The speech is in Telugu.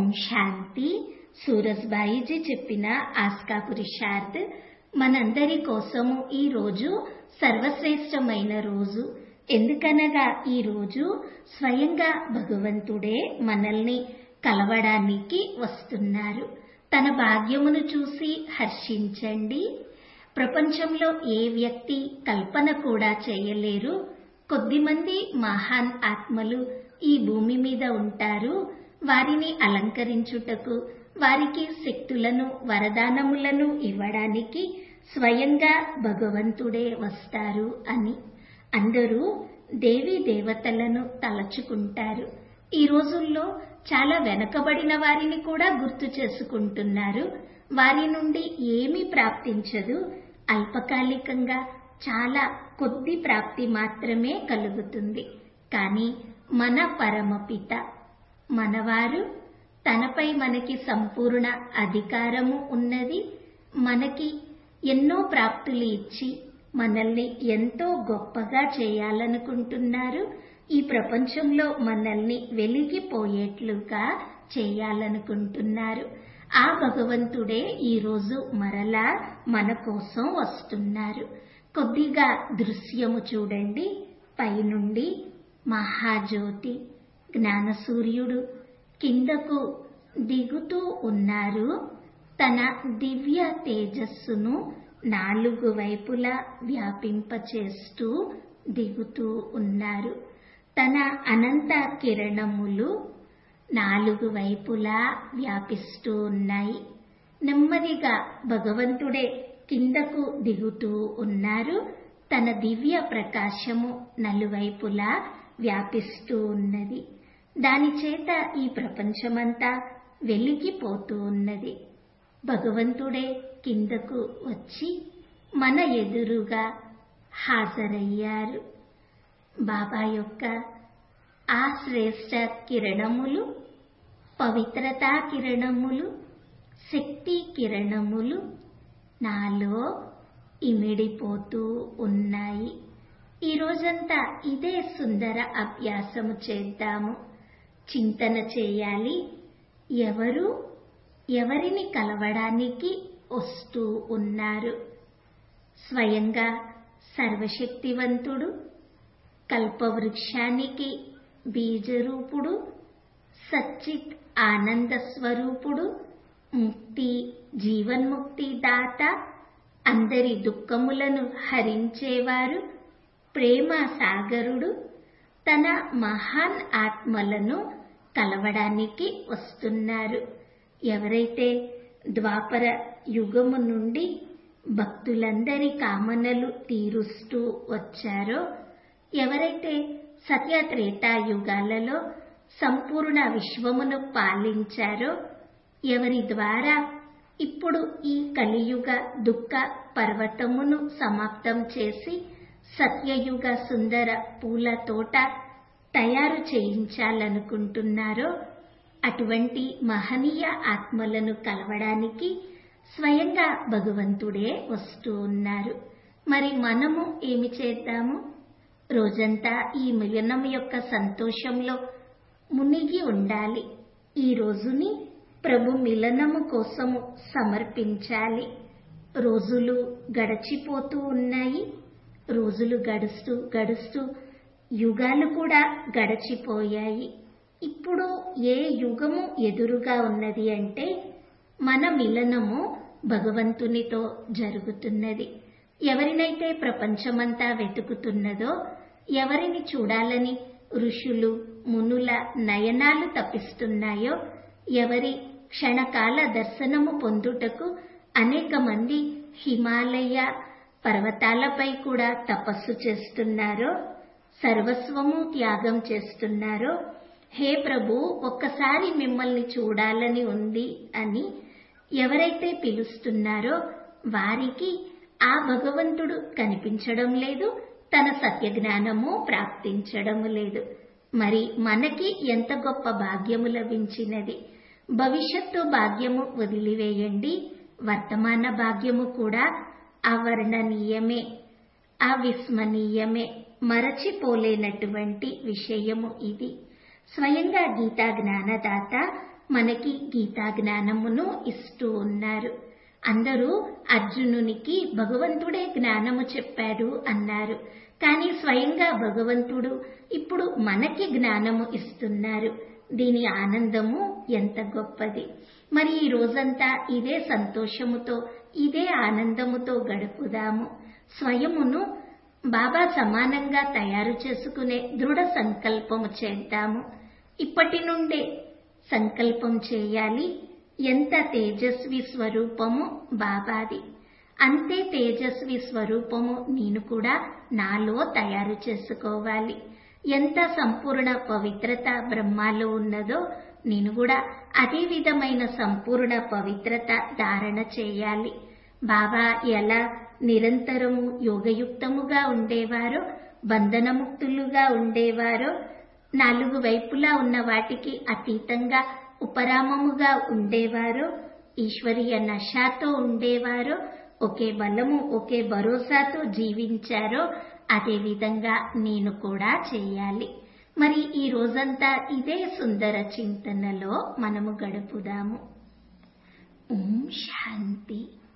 శాంతి సూరజ్బాయిజీ చెప్పిన ఆస్కా పురుషార్థ్ మనందరి కోసము ఈ రోజు సర్వశ్రేష్టమైన రోజు ఎందుకనగా ఈ రోజు స్వయంగా భగవంతుడే మనల్ని కలవడానికి వస్తున్నారు తన భాగ్యమును చూసి హర్షించండి ప్రపంచంలో ఏ వ్యక్తి కల్పన కూడా చేయలేరు కొద్దిమంది మహాన్ ఆత్మలు ఈ భూమి మీద ఉంటారు వారిని అలంకరించుటకు వారికి శక్తులను వరదానములను ఇవ్వడానికి స్వయంగా భగవంతుడే వస్తారు అని అందరూ దేవీ దేవతలను తలచుకుంటారు ఈ రోజుల్లో చాలా వెనకబడిన వారిని కూడా గుర్తు చేసుకుంటున్నారు వారి నుండి ఏమీ ప్రాప్తించదు అల్పకాలికంగా చాలా కొద్ది ప్రాప్తి మాత్రమే కలుగుతుంది కానీ మన పరమపిత మనవారు తనపై మనకి సంపూర్ణ అధికారము ఉన్నది మనకి ఎన్నో ప్రాప్తులు ఇచ్చి మనల్ని ఎంతో గొప్పగా చేయాలనుకుంటున్నారు ఈ ప్రపంచంలో మనల్ని వెలిగిపోయేట్లుగా చేయాలనుకుంటున్నారు ఆ భగవంతుడే ఈరోజు మరలా మన కోసం వస్తున్నారు కొద్దిగా దృశ్యము చూడండి పైనుండి మహాజ్యోతి జ్ఞానసూర్యుడు కిందకు దిగుతూ ఉన్నారు తన దివ్య తేజస్సును నాలుగు వైపులా వ్యాపింపచేస్తూ దిగుతూ ఉన్నారు తన అనంత కిరణములు నాలుగు వైపులా వ్యాపిస్తూ ఉన్నాయి నెమ్మదిగా భగవంతుడే కిందకు దిగుతూ ఉన్నారు తన దివ్య ప్రకాశము నలువైపులా వ్యాపిస్తూ ఉన్నది దాని చేత ఈ ప్రపంచమంతా వెలిగిపోతూ ఉన్నది భగవంతుడే కిందకు వచ్చి మన ఎదురుగా హాజరయ్యారు బాబా యొక్క ఆ శ్రేష్ట కిరణములు పవిత్రతా కిరణములు శక్తి కిరణములు నాలో ఇమిడిపోతూ ఉన్నాయి ఈ రోజంతా ఇదే సుందర అభ్యాసము చేద్దాము చింతన చేయాలి ఎవరు ఎవరిని కలవడానికి వస్తూ ఉన్నారు స్వయంగా సర్వశక్తివంతుడు కల్పవృక్షానికి బీజరూపుడు సచ్చిత్ ఆనంద స్వరూపుడు ముక్తి జీవన్ముక్తి దాత అందరి దుఃఖములను హరించేవారు ప్రేమ సాగరుడు తన మహాన్ ఆత్మలను కలవడానికి వస్తున్నారు ఎవరైతే ద్వాపర యుగము నుండి భక్తులందరి కామనలు తీరుస్తూ వచ్చారో ఎవరైతే సత్య త్రేతాయుగాలలో సంపూర్ణ విశ్వమును పాలించారో ఎవరి ద్వారా ఇప్పుడు ఈ కలియుగ దుఃఖ పర్వతమును సమాప్తం చేసి సత్యయుగ సుందర పూల తోట తయారు చేయించాలనుకుంటున్నారో అటువంటి మహనీయ ఆత్మలను కలవడానికి స్వయంగా భగవంతుడే వస్తూ ఉన్నారు మరి మనము ఏమి చేద్దాము రోజంతా ఈ మిలనం యొక్క సంతోషంలో మునిగి ఉండాలి ఈ రోజుని ప్రభు మిలనము కోసము సమర్పించాలి రోజులు గడచిపోతూ ఉన్నాయి రోజులు గడుస్తూ గడుస్తూ యుగాలు కూడా గడచిపోయాయి ఇప్పుడు ఏ యుగము ఎదురుగా ఉన్నది అంటే మన మిలనము భగవంతునితో జరుగుతున్నది ఎవరినైతే ప్రపంచమంతా వెతుకుతున్నదో ఎవరిని చూడాలని ఋషులు మునుల నయనాలు తప్పిస్తున్నాయో ఎవరి క్షణకాల దర్శనము పొందుటకు అనేక మంది హిమాలయ పర్వతాలపై కూడా తపస్సు చేస్తున్నారో సర్వస్వము త్యాగం చేస్తున్నారో హే ప్రభు ఒక్కసారి మిమ్మల్ని చూడాలని ఉంది అని ఎవరైతే పిలుస్తున్నారో వారికి ఆ భగవంతుడు కనిపించడం లేదు తన సత్యజ్ఞానము ప్రాప్తించడం లేదు మరి మనకి ఎంత గొప్ప భాగ్యము లభించినది భవిష్యత్తు భాగ్యము వదిలివేయండి వర్తమాన భాగ్యము కూడా అవర్ణనీయమే అవిస్మనీయమే మరచిపోలేనటువంటి విషయము ఇది స్వయంగా గీతా జ్ఞానదాత మనకి గీతా జ్ఞానమును ఇస్తూ ఉన్నారు అందరూ అర్జునునికి భగవంతుడే జ్ఞానము చెప్పాడు అన్నారు కానీ స్వయంగా భగవంతుడు ఇప్పుడు మనకి జ్ఞానము ఇస్తున్నారు దీని ఆనందము ఎంత గొప్పది మరి ఈ రోజంతా ఇదే సంతోషముతో ఇదే ఆనందముతో గడుపుదాము స్వయమును బాబా సమానంగా తయారు చేసుకునే దృఢ సంకల్పము చేద్దాము ఇప్పటి నుండే సంకల్పం చేయాలి ఎంత తేజస్వి స్వరూపము బాబాది అంతే తేజస్వి స్వరూపము నేను కూడా నాలో తయారు చేసుకోవాలి ఎంత సంపూర్ణ పవిత్రత బ్రహ్మాలో ఉన్నదో నేను కూడా అదే విధమైన సంపూర్ణ పవిత్రత ధారణ చేయాలి బాబా ఎలా నిరంతరము యోగయుక్తముగా ఉండేవారో బంధనముక్తులుగా ఉండేవారో నాలుగు వైపులా ఉన్న వాటికి అతీతంగా ఉపరామముగా ఉండేవారో ఈశ్వరీయ నశాతో ఉండేవారో ఒకే బలము ఒకే భరోసాతో జీవించారో అదే విధంగా నేను కూడా చేయాలి మరి ఈ రోజంతా ఇదే సుందర చింతనలో మనము గడుపుదాము ఓం శాంతి